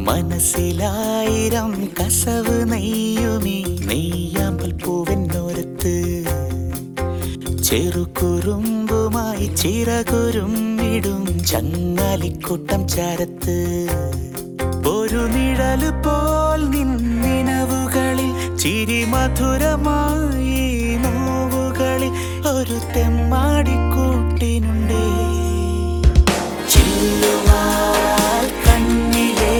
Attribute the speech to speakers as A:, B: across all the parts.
A: മനസ്സിലായിരം കസവ് നെയ്യുമീ നെയ്യാമ്പൽ പൂവെന്നോരത്ത് ചെറുകുറുമ്പുമായി ചിറകുരുമ്മിടും ചങ്ങാലിക്കൂട്ടം ചാരത്ത് ഒരു നിഴല് പോൽ നിന്നിനവുകളിൽ ചിരി മധുരമായി നോവുകളിൽ ഒരു തെമ്മാടിക്കൂട്ടിനുണ്ടേ ചില്ലുവാൽ കണ്ണിലേ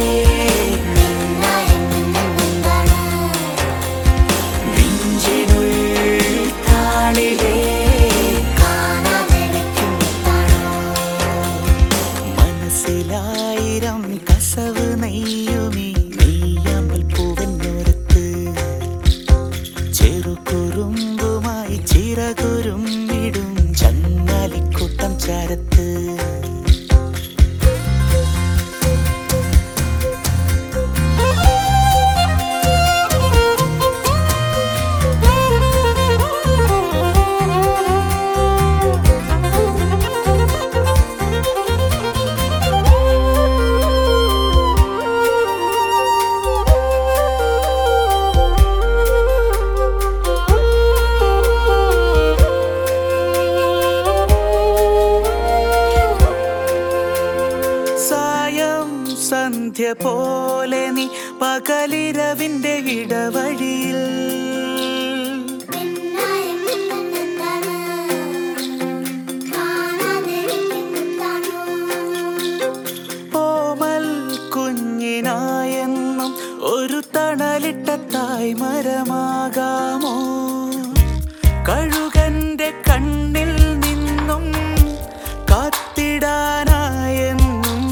A: നെഞ്ചിനുള്ളിൽ താളിലേ മനസ്സിലായിരം കസവ് നെയ്യുമീ നെയ്യാമ്പൽ പൂവെന്നോരത്ത് ചെറുകുറുമ്പുമായി ചിറകുരുമ്മിടും ചങ്ങാലിക്കൂട്ടം ചാരത്ത് സായം സന്ധ്യ പോലെ നീ പകലിരവിന്റെ ഇടവഴിയിൽ ഓമൽ കുഞ്ഞിനായെന്നും ഒരു തണലിട്ട തായ്മരമാകാമോ കഴുകന്റെ കണ്ണിൽ നിന്നും കാത്തിടാനായെന്നും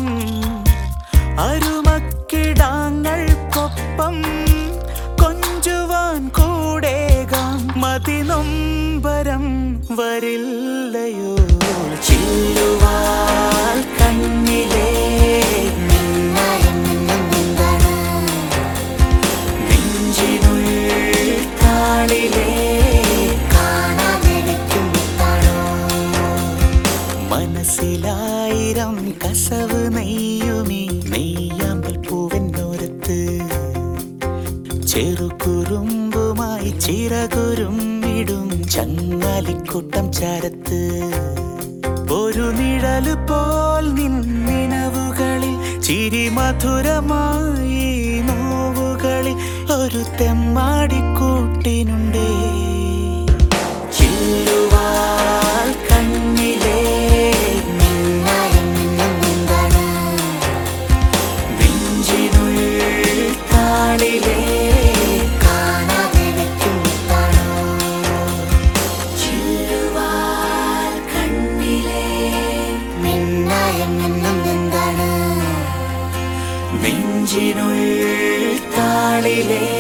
A: അരുമക്കിടാങ്ങൾക്കൊപ്പം കൊഞ്ചുവാൻ കൂടേകാം മതിനൊമ്പരം വരില്ലയോ ചില്ലുവാൽ കണ്ണിലേ നെഞ്ചിനുള്ളിൽ താളിലേ മനസ്സിലായിരം കസവ് നെയ്യുമീ നെയ്യാമ്പൽ പൂവെന്നോരത്ത് ചെറുകുറുമ്പുമായി ചിറകുരുമ്മിടും ചങ്ങാലിക്കൂട്ടം ചാരത്ത് ഒരു നിഴല് പോൽ നിന്നിനവുകളിൽ ചിരി മധുരമായി നോവുകളിൽ ഒരു തെമ്മാടിക്കൂട്ടിനുണ്ടേ ചില്ലുവാൽ കണ്ണിലേ നെഞ്ചിനുള്ളിൽ താളിലേ ചില്ലുവാൽ കണ്ണിലേ നെഞ്ചിനുള്ളിൽ താളിലേ